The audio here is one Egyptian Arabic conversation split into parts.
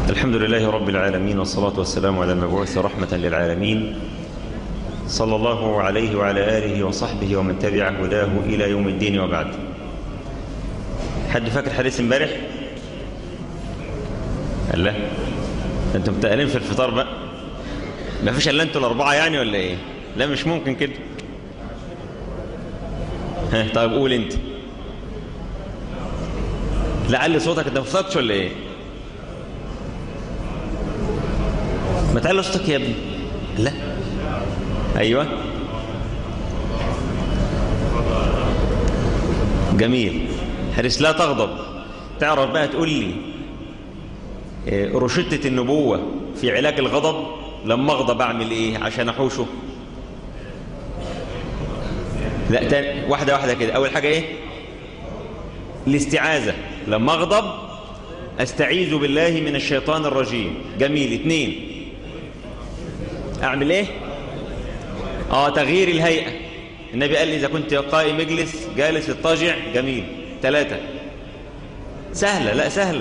الحمد لله رب العالمين والصلاة والسلام على المبعوث رحمة للعالمين صلى الله عليه وعلى آله وصحبه ومن تبع هداه إلى يوم الدين وبعد حد فاكر حديث امبارح قال لا انتم متقلين في الفطار بقى ما فيش الا انتوا الاربعه يعني ولا ايه لا مش ممكن كده ها طيب قول انت لعل صوتك انت ما فطرتش ولا ايه ما تعلي صوتك يا ابني لا ايوه جميل حريص لا تغضب تعرف بقى تقول لي رشدة النبوة في علاج الغضب لما اغضب اعمل ايه عشان احوشه لا تاني واحدة واحدة كده اول حاجة ايه الاستعاذة لما اغضب استعيذ بالله من الشيطان الرجيم جميل اتنين اعمل ايه اه تغيير الهيئة النبي قال لي اذا كنت قائم اجلس جالس اضطجع جميل ثلاثة سهلة لا سهلة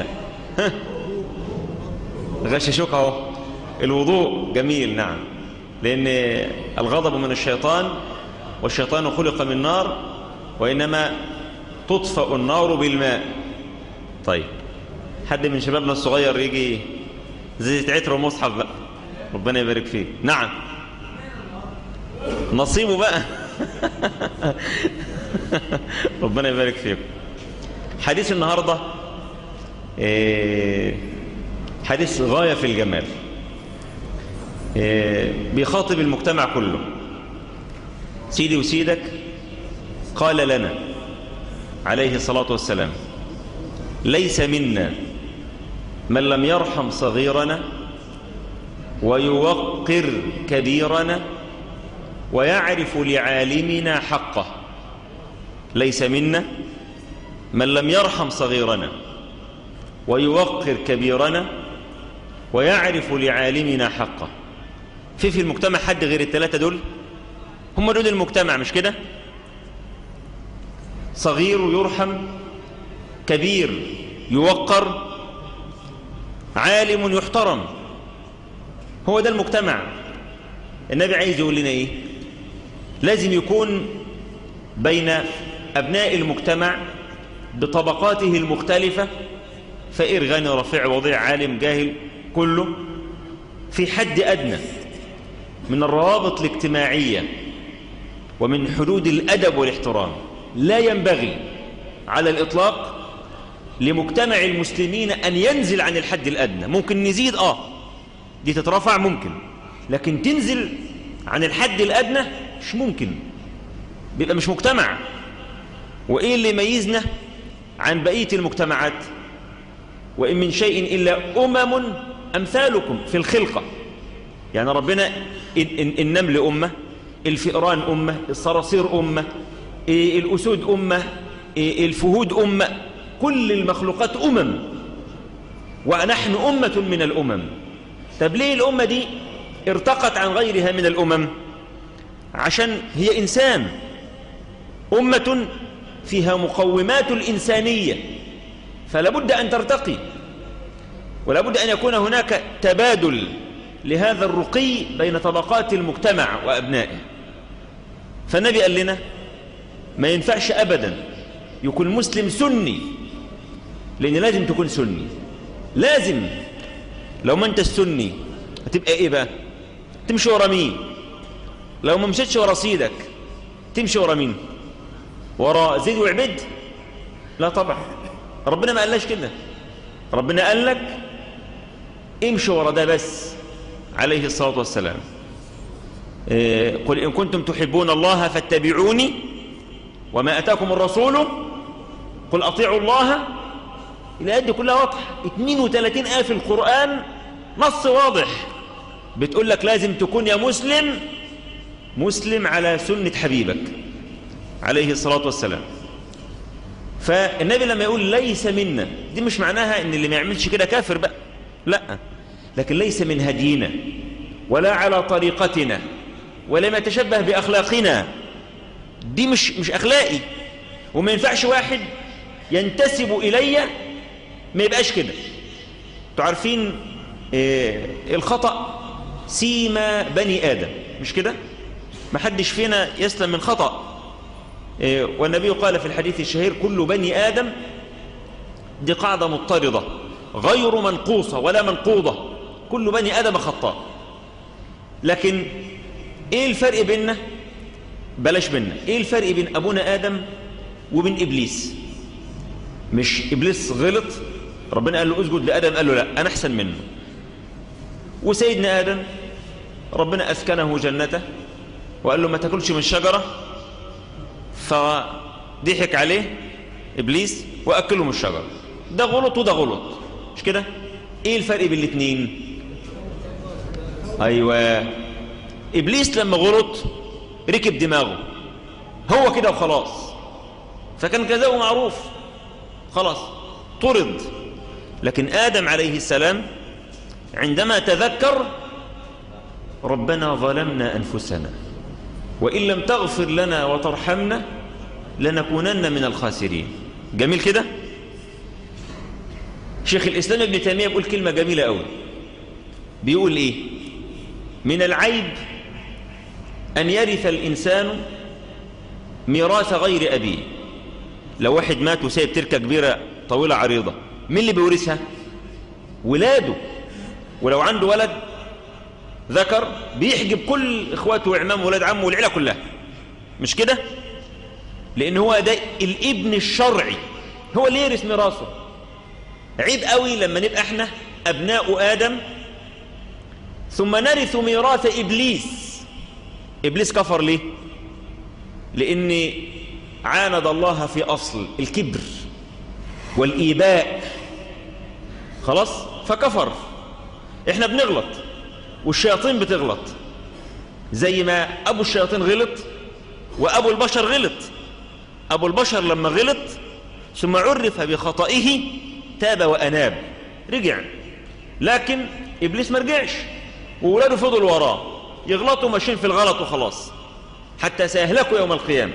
غششوك اهو الوضوء جميل نعم لأن الغضب من الشيطان والشيطان خلق من نار وإنما تطفأ النار بالماء طيب حد من شبابنا الصغير يجي زي عتر مصحف بقى ربنا يبارك فيه نعم نصيبه بقى ربنا يبارك فيكم حديث النهارده إيه حديث غاية في الجمال بيخاطب المجتمع كله سيدي وسيدك قال لنا عليه الصلاة والسلام ليس منا من لم يرحم صغيرنا ويوقر كبيرنا ويعرف لعالمنا حقه ليس منا من لم يرحم صغيرنا ويوقر كبيرنا ويعرف لعالمنا حقه في في المجتمع حد غير الثلاثة دول هم دول المجتمع مش كده صغير يرحم كبير يوقر عالم يحترم هو ده المجتمع النبي عايز يقول لنا ايه لازم يكون بين أبناء المجتمع بطبقاته المختلفة فقير غني رفيع وضيع عالم جاهل كله في حد أدنى من الروابط الاجتماعية ومن حدود الأدب والاحترام لا ينبغي على الإطلاق لمجتمع المسلمين أن ينزل عن الحد الأدنى ممكن نزيد آه دي تترفع ممكن لكن تنزل عن الحد الأدنى مش ممكن بيبقى مش مجتمع وإيه اللي يميزنا عن بقية المجتمعات وإن من شيء إلا أمم أمثالكم في الخلقة يعني ربنا النمل أمة الفئران أمة الصراصير أمة الأسود أمة الفهود أمة كل المخلوقات أمم ونحن أمة من الأمم طب ليه الأمة دي ارتقت عن غيرها من الأمم عشان هي إنسان أمة فيها مقومات الإنسانية فلا بد أن ترتقي ولا بد أن يكون هناك تبادل لهذا الرقي بين طبقات المجتمع وأبنائه فالنبي قال لنا ما ينفعش أبدا يكون مسلم سني لأن لازم تكون سني لازم لو ما أنت السني هتبقى إيه بقى تمشي ورا مين لو ما مشيتش ورا سيدك تمشي ورا مين ورا زيد وعبد لا طبعا ربنا ما قالش كده ربنا قال لك امشي ورا ده بس عليه الصلاة والسلام إيه قل إن كنتم تحبون الله فاتبعوني وما أتاكم الرسول قل أطيعوا الله الآيات دي كلها واضحة 32 آية في القرآن نص واضح بتقول لك لازم تكون يا مسلم مسلم على سنة حبيبك عليه الصلاة والسلام فالنبي لما يقول ليس منا دي مش معناها ان اللي ما يعملش كده كافر بقى لا لكن ليس من هدينا ولا على طريقتنا ولا ما يتشبه بأخلاقنا دي مش, مش أخلاقي وما ينفعش واحد ينتسب إلي ما يبقاش كده تعرفين إيه الخطأ سيما بني آدم مش كده ما حدش فينا يسلم من خطأ إيه والنبي قال في الحديث الشهير كل بني آدم دي قاعدة مضطردة غير منقوصة ولا منقوضة كل بني آدم خطاء لكن ايه الفرق بيننا بلاش بيننا ايه الفرق بين ابونا آدم وبين إبليس مش إبليس غلط ربنا قال له اسجد لآدم قال له لا أنا أحسن منه وسيدنا آدم ربنا أسكنه جنته وقال له ما تاكلش من الشجرة فضحك عليه إبليس وأكله من الشجرة ده غلط وده غلط مش كده إيه الفرق بين الاثنين أيوة إبليس لما غلط ركب دماغه هو كده وخلاص فكان جزاؤه معروف خلاص طرد لكن آدم عليه السلام عندما تذكر ربنا ظلمنا أنفسنا وإن لم تغفر لنا وترحمنا لنكونن من الخاسرين جميل كده شيخ الإسلام ابن تيمية بيقول كلمة جميلة قوي بيقول إيه من العيب أن يرث الإنسان ميراث غير أبيه لو واحد مات وسايب تركة كبيرة طويلة عريضة مين اللي بيورثها ولاده ولو عنده ولد ذكر بيحجب كل اخواته وعمامه وولاد عمه والعيله كلها مش كده لان هو ده الابن الشرعي هو اللي يرث ميراثه عيب قوي لما نبقى احنا ابناء ادم ثم نرث ميراث ابليس ابليس كفر ليه لان عاند الله في اصل الكبر والايباء خلاص فكفر احنا بنغلط والشياطين بتغلط زي ما ابو الشياطين غلط وابو البشر غلط ابو البشر لما غلط ثم عرف بخطئه تاب واناب رجع لكن ابليس ما رجعش وولاده فضلوا وراه يغلطوا ماشيين في الغلط وخلاص حتى سيهلكوا يوم القيامه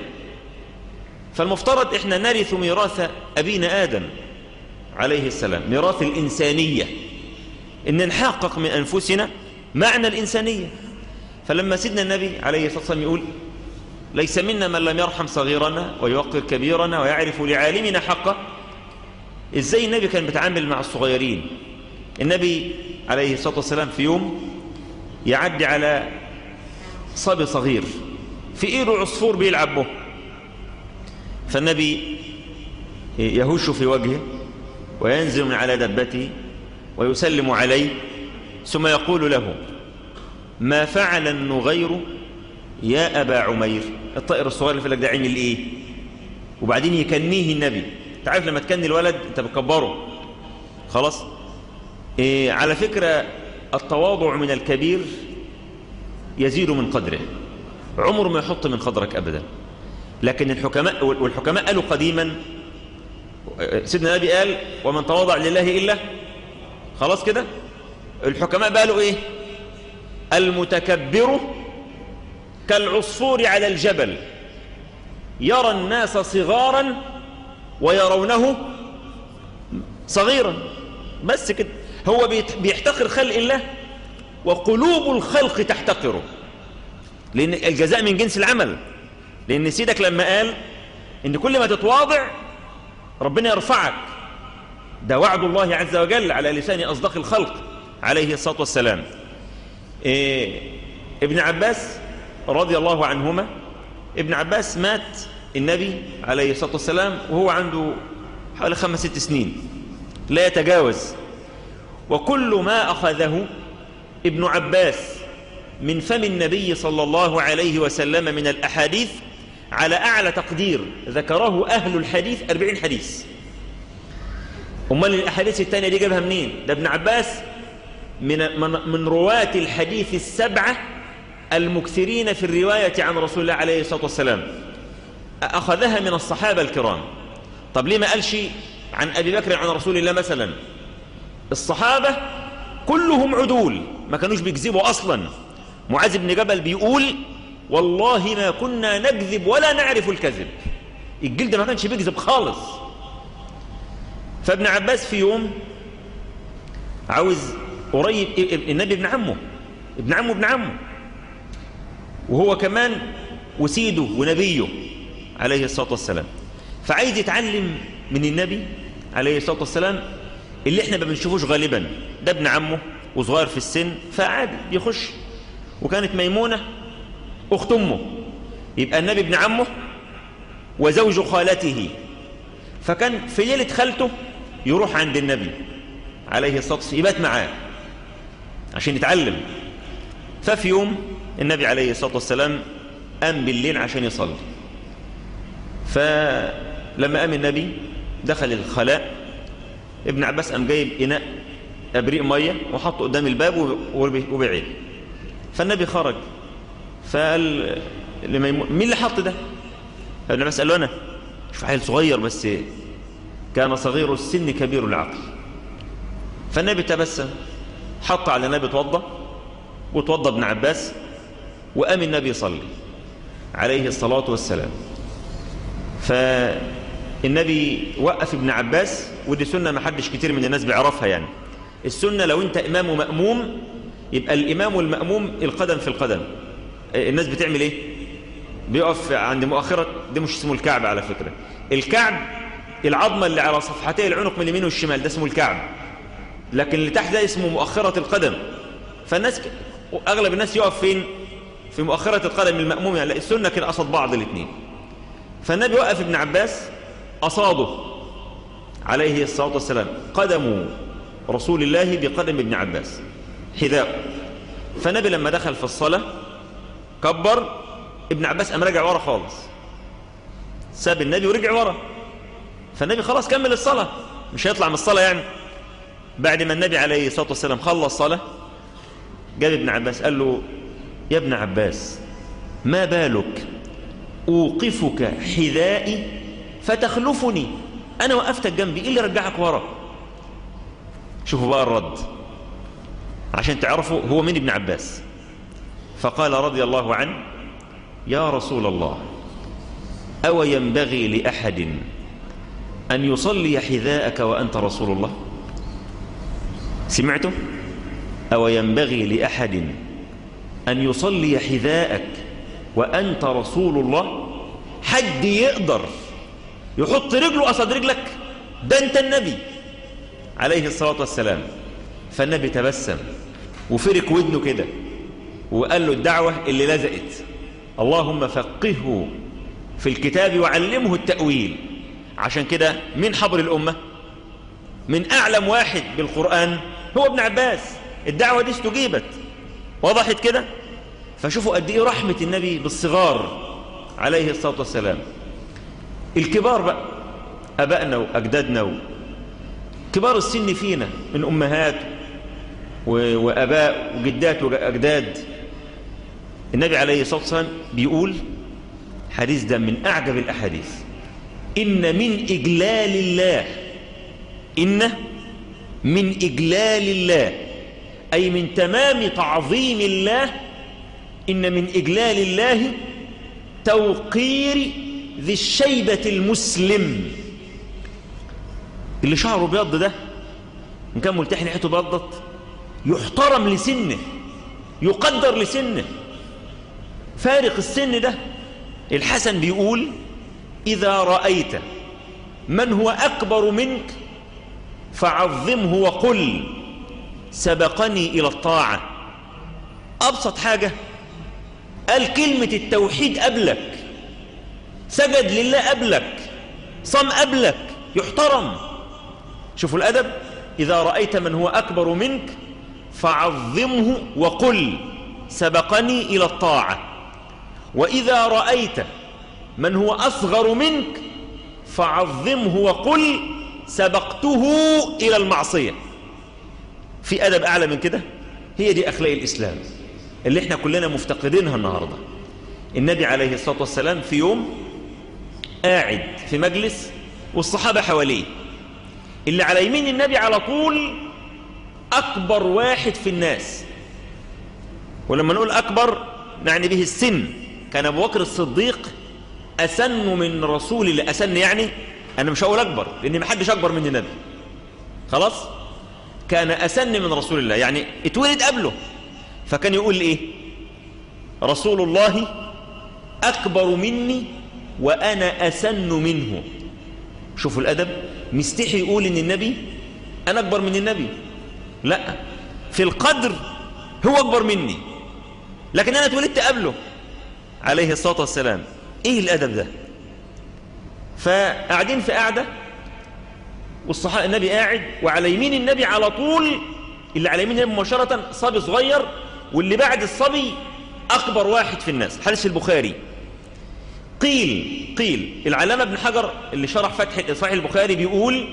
فالمفترض احنا نرث ميراث ابينا ادم عليه السلام ميراث الانسانيه ان نحقق من انفسنا معنى الانسانيه فلما سيدنا النبي عليه الصلاه والسلام يقول ليس منا من لم يرحم صغيرنا ويوقر كبيرنا ويعرف لعالمنا حقه ازاي النبي كان بيتعامل مع الصغيرين النبي عليه الصلاه والسلام في يوم يعدي على صبي صغير في ايده عصفور بيلعب به فالنبي يهش في وجهه وينزل من على دبته ويسلم عليه ثم يقول له ما فعل النغير يا أبا عمير الطائر الصغير اللي في لك ده عمل إيه وبعدين يكنيه النبي تعرف لما تكني الولد انت بتكبره خلاص إيه على فكرة التواضع من الكبير يزيد من قدره عمر ما يحط من قدرك أبدا لكن الحكماء والحكماء قالوا قديما سيدنا النبي قال ومن تواضع لله إلا خلاص كده الحكماء قالوا إيه المتكبر كالعصفور على الجبل يرى الناس صغارا ويرونه صغيرا بس كده هو بيحتقر خلق الله وقلوب الخلق تحتقره لأن الجزاء من جنس العمل لأن سيدك لما قال إن كل ما تتواضع ربنا يرفعك ده وعد الله عز وجل على لسان أصدق الخلق عليه الصلاة والسلام إيه ابن عباس رضي الله عنهما ابن عباس مات النبي عليه الصلاة والسلام وهو عنده حوالي خمس ست سنين لا يتجاوز وكل ما أخذه ابن عباس من فم النبي صلى الله عليه وسلم من الأحاديث على أعلى تقدير ذكره أهل الحديث أربعين حديث أمال الأحاديث الثانية دي جابها منين ده ابن عباس من, من, من رواة الحديث السبعة المكثرين في الرواية عن رسول الله عليه الصلاة والسلام أخذها من الصحابة الكرام طب ليه ما قالش عن أبي بكر عن رسول الله مثلا الصحابة كلهم عدول ما كانوش بيكذبوا أصلا معاذ بن جبل بيقول والله ما كنا نكذب ولا نعرف الكذب الجلد ما كانش بيكذب خالص فابن عباس في يوم عاوز قريب النبي ابن عمه ابن عمه ابن عمه وهو كمان وسيده ونبيه عليه الصلاة والسلام فعايز يتعلم من النبي عليه الصلاة والسلام اللي احنا ما بنشوفوش غالبا ده ابن عمه وصغير في السن فعادي بيخش وكانت ميمونة أخت أمه يبقى النبي ابن عمه وزوج خالته فكان في ليلة خالته يروح عند النبي عليه الصلاة والسلام يبات معاه عشان يتعلم ففي يوم النبي عليه الصلاة والسلام قام بالليل عشان يصلي فلما قام النبي دخل الخلاء ابن عباس قام جايب إناء أبريق مية وحطه قدام الباب وبعيد فالنبي خرج فقال لميمون مين اللي حط ده ابن عباس قال له أنا شوف حيل صغير بس كان صغير السن كبير العقل فالنبي تبسم حط على النبي توضى وتوضى ابن عباس وقام النبي يصلي عليه الصلاة والسلام فالنبي وقف ابن عباس ودي سنة ما حدش كتير من الناس بيعرفها يعني السنة لو انت امام ومأموم يبقى الامام والمأموم القدم في القدم الناس بتعمل ايه بيقف عند مؤخرة ده مش اسمه الكعب على فكرة الكعب العظمة اللي على صفحتي العنق من اليمين والشمال ده اسمه الكعب لكن اللي تحت ده اسمه مؤخرة القدم فالناس ك... اغلب الناس يقف فين في مؤخرة القدم المأموم يعني السنة كده قصد بعض الاثنين فالنبي وقف ابن عباس أصاده عليه الصلاة والسلام قدم رسول الله بقدم ابن عباس حذاء فالنبي لما دخل في الصلاة كبر ابن عباس قام راجع ورا خالص ساب النبي ورجع ورا فالنبي خلاص كمل الصلاة مش هيطلع من الصلاة يعني بعد ما النبي عليه الصلاة والسلام خلص صلاة جاب ابن عباس قال له يا ابن عباس ما بالك أوقفك حذائي فتخلفني أنا وقفتك جنبي إيه اللي رجعك ورا شوفوا بقى الرد عشان تعرفوا هو من ابن عباس فقال رضي الله عنه يا رسول الله أو ينبغي لأحد أن يصلي حذاءك وأنت رسول الله سمعتم أو ينبغي لأحد أن يصلي حذاءك وأنت رسول الله حد يقدر يحط رجله قصد رجلك ده أنت النبي عليه الصلاة والسلام فالنبي تبسم وفرك ودنه كده وقال له الدعوة اللي لزقت اللهم فقهه في الكتاب وعلمه التأويل عشان كده من حبر الأمة من أعلم واحد بالقرآن هو ابن عباس الدعوة دي استجيبت وضحت كده فشوفوا قد ايه رحمة النبي بالصغار عليه الصلاة والسلام الكبار بقى أبائنا وأجدادنا كبار السن فينا من أمهات وأباء وجدات وأجداد النبي عليه الصلاة والسلام بيقول حديث ده من أعجب الأحاديث إن من إجلال الله إن من إجلال الله أي من تمام تعظيم الله إن من إجلال الله توقير ذي الشيبة المسلم اللي شعره بيض ده إن كان ملتحي نحيته بيضت يحترم لسنه يقدر لسنه فارق السن ده الحسن بيقول إذا رأيت من هو أكبر منك فعظمه وقل سبقني إلى الطاعة أبسط حاجة قال كلمة التوحيد قبلك سجد لله قبلك صم قبلك يحترم شوفوا الأدب إذا رأيت من هو أكبر منك فعظمه وقل سبقني إلى الطاعة وإذا رأيت من هو أصغر منك فعظمه وقل سبقته إلى المعصية في أدب أعلى من كده هي دي أخلاق الإسلام اللي احنا كلنا مفتقدينها النهاردة النبي عليه الصلاة والسلام في يوم قاعد في مجلس والصحابة حواليه اللي على يمين النبي على طول أكبر واحد في الناس ولما نقول أكبر نعني به السن كان أبو بكر الصديق أسن من رسول الله أسن يعني أنا مش هقول أكبر لأن ما حدش أكبر من النبي خلاص كان أسن من رسول الله يعني اتولد قبله فكان يقول إيه رسول الله أكبر مني وأنا أسن منه شوفوا الأدب مستحي يقول إن النبي أنا أكبر من النبي لا في القدر هو أكبر مني لكن أنا اتولدت قبله عليه الصلاة والسلام إيه الأدب ده فقاعدين في قاعدة والصحابة النبي قاعد وعلى يمين النبي على طول اللي على يمين النبي مباشرة صبي صغير واللي بعد الصبي أكبر واحد في الناس حديث البخاري قيل قيل العلامة ابن حجر اللي شرح فتح صحيح البخاري بيقول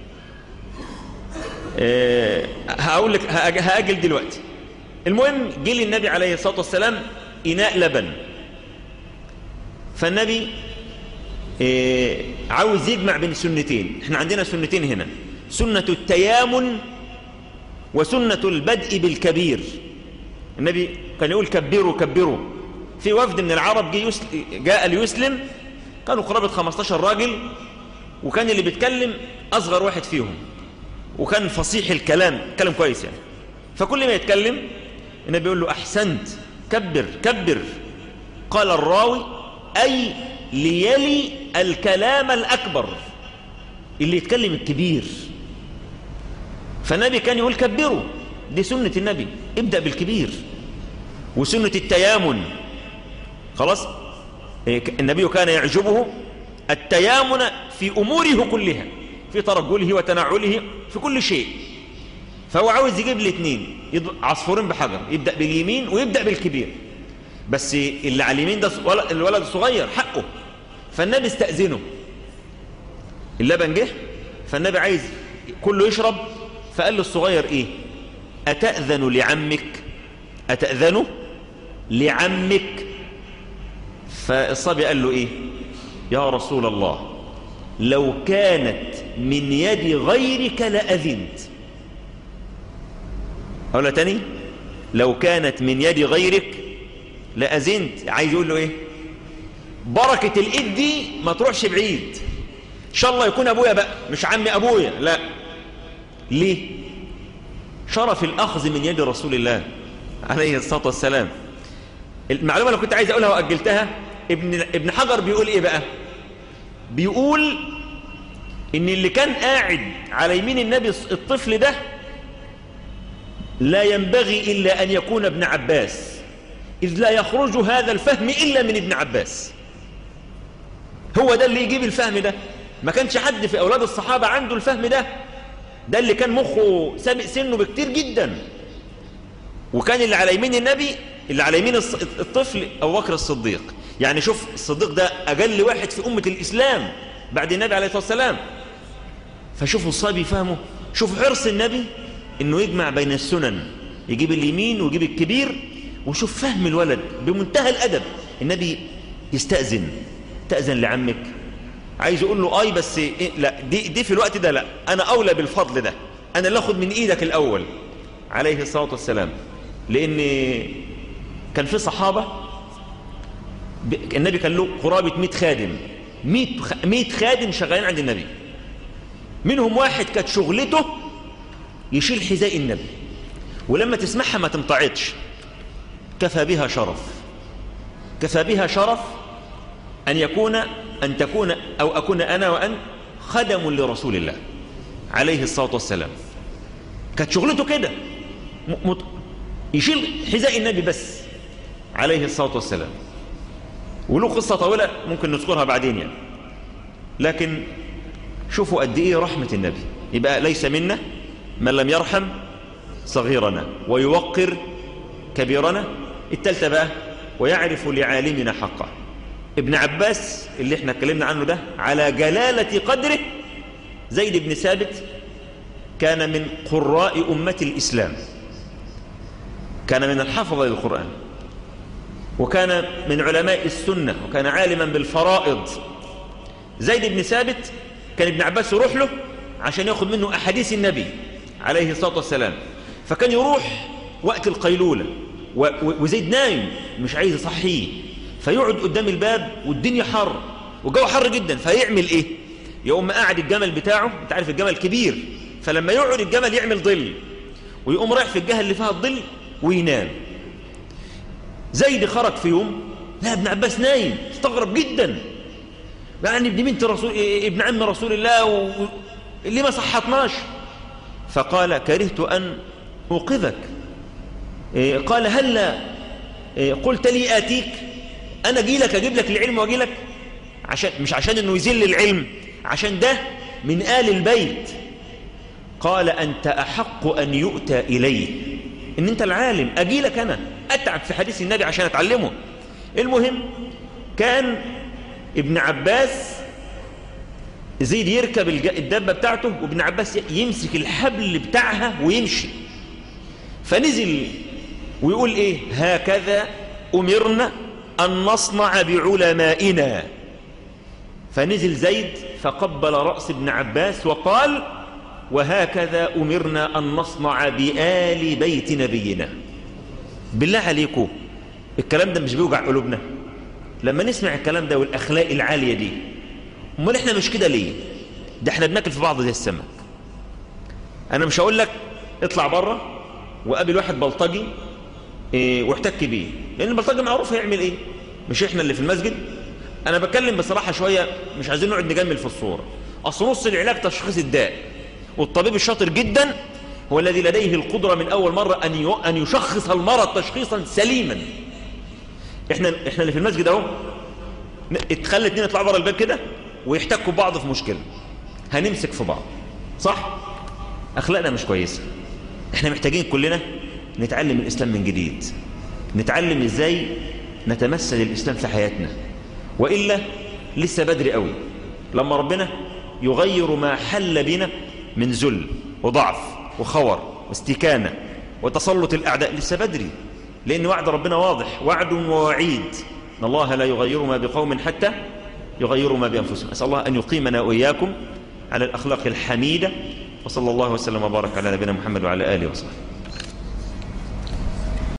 أه هقول لك هأجل دلوقتي المهم جه للنبي عليه الصلاة والسلام إناء لبن فالنبي أه عاوز يجمع بين سنتين احنا عندنا سنتين هنا سنة التيامن وسنة البدء بالكبير النبي كان يقول كبروا كبروا في وفد من العرب جي يسل... جاء ليسلم كانوا قرابة 15 راجل وكان اللي بيتكلم أصغر واحد فيهم وكان فصيح الكلام كلام كويس يعني فكل ما يتكلم النبي يقول له أحسنت كبر كبر قال الراوي أي ليلي الكلام الأكبر اللي يتكلم الكبير فالنبي كان يقول كبروا دي سنة النبي ابدأ بالكبير وسنة التيامن خلاص النبي كان يعجبه التيامن في أموره كلها في ترجله وتنعله في كل شيء فهو عاوز يجيب الاثنين عصفورين بحجر يبدأ باليمين ويبدأ بالكبير بس اللي على اليمين ده الولد الصغير حقه فالنبي استأذنه اللبن جه فالنبي عايز كله يشرب فقال له الصغير ايه أتأذن لعمك أتأذنه لعمك فالصبي قال له ايه يا رسول الله لو كانت من يد غيرك لأذنت أولا تاني لو كانت من يد غيرك لأذنت عايز يقول له ايه بركة الإيد دي ما تروحش بعيد إن شاء الله يكون أبويا بقى مش عمي أبويا لا ليه شرف الأخذ من يد رسول الله عليه الصلاة والسلام المعلومة اللي كنت عايز أقولها وأجلتها ابن, ابن حجر بيقول إيه بقى بيقول إن اللي كان قاعد على يمين النبي الطفل ده لا ينبغي إلا أن يكون ابن عباس إذ لا يخرج هذا الفهم إلا من ابن عباس هو ده اللي يجيب الفهم ده ما كانش حد في أولاد الصحابة عنده الفهم ده ده اللي كان مخه سابق سنه بكتير جدا وكان اللي على يمين النبي اللي على يمين الطفل أبو بكر الصديق يعني شوف الصديق ده أجل واحد في أمة الإسلام بعد النبي عليه الصلاة والسلام فشوفوا الصبي فهمه شوف حرص النبي انه يجمع بين السنن يجيب اليمين ويجيب الكبير وشوف فهم الولد بمنتهى الأدب النبي يستأذن تأذن لعمك عايز يقول له اي بس إيه لا دي, دي في الوقت ده لا انا اولى بالفضل ده انا اللي اخد من ايدك الاول عليه الصلاة والسلام لان كان في صحابة النبي كان له قرابة 100 خادم 100 خادم شغالين عند النبي منهم واحد كانت شغلته يشيل حذاء النبي ولما تسمعها ما تمتعطش كفى بها شرف كفى بها شرف أن يكون أن تكون أو أكون أنا وأن خدم لرسول الله عليه الصلاة والسلام كانت شغلته كده يشيل حذاء النبي بس عليه الصلاة والسلام وله قصة طويلة ممكن نذكرها بعدين يعني لكن شوفوا قد إيه رحمة النبي يبقى ليس منا من لم يرحم صغيرنا ويوقر كبيرنا التالتة بقى ويعرف لعالمنا حقه ابن عباس اللي احنا اتكلمنا عنه ده على جلالة قدره زيد بن ثابت كان من قراء أمة الإسلام كان من الحفظة للقرآن وكان من علماء السنة وكان عالما بالفرائض زيد بن ثابت كان ابن عباس يروح له عشان ياخد منه أحاديث النبي عليه الصلاة والسلام فكان يروح وقت القيلولة وزيد نايم مش عايز يصحيه فيقعد قدام الباب والدنيا حر والجو حر جدا فيعمل ايه يقوم قاعد الجمل بتاعه انت عارف الجمل كبير فلما يقعد الجمل يعمل ظل ويقوم رايح في الجهة اللي فيها الظل وينام زيد خرج في يوم لا ابن عباس نايم استغرب جدا يعني ابن بنت رسول ابن عم رسول الله و... اللي ما صحتناش فقال كرهت أن أوقظك إيه قال هلا إيه قلت لي آتيك أنا أجي لك أجيب لك العلم وأجي لك عشان مش عشان أنه يزل العلم عشان ده من آل البيت قال أنت أحق أن يؤتى إليه إن أنت العالم أجي لك أنا أتعب في حديث النبي عشان أتعلمه المهم كان ابن عباس زيد يركب الدابة بتاعته وابن عباس يمسك الحبل بتاعها ويمشي فنزل ويقول ايه هكذا أمرنا أن نصنع بعلمائنا فنزل زيد فقبل رأس ابن عباس وقال وهكذا أمرنا أن نصنع بآل بيت نبينا بالله عليكم الكلام ده مش بيوجع قلوبنا لما نسمع الكلام ده والأخلاق العالية دي امال احنا مش كده ليه ده احنا بناكل في بعض زي السمك انا مش هقول لك اطلع بره وقابل واحد بلطجي اه واحتك بيه لان البلطجي معروف هيعمل ايه مش احنا اللي في المسجد انا بتكلم بصراحه شويه مش عايزين نقعد نجمل في الصوره اصل نص العلاج تشخيص الداء والطبيب الشاطر جدا هو الذي لديه القدره من اول مره ان ان يشخص المرض تشخيصا سليما احنا احنا اللي في المسجد اهو اتخلى اتنين يطلعوا بره الباب كده ويحتكوا ببعض في مشكله هنمسك في بعض صح اخلاقنا مش كويسه احنا محتاجين كلنا نتعلم الاسلام من جديد نتعلم ازاي نتمثل الاسلام في حياتنا والا لسه بدري قوي لما ربنا يغير ما حل بنا من ذل وضعف وخور واستكانه وتسلط الاعداء لسه بدري لان وعد ربنا واضح وعد ووعيد ان الله لا يغير ما بقوم حتى يغيروا ما بانفسهم اسال الله ان يقيمنا واياكم على الاخلاق الحميده وصلى الله وسلم وبارك على نبينا محمد وعلى اله وصحبه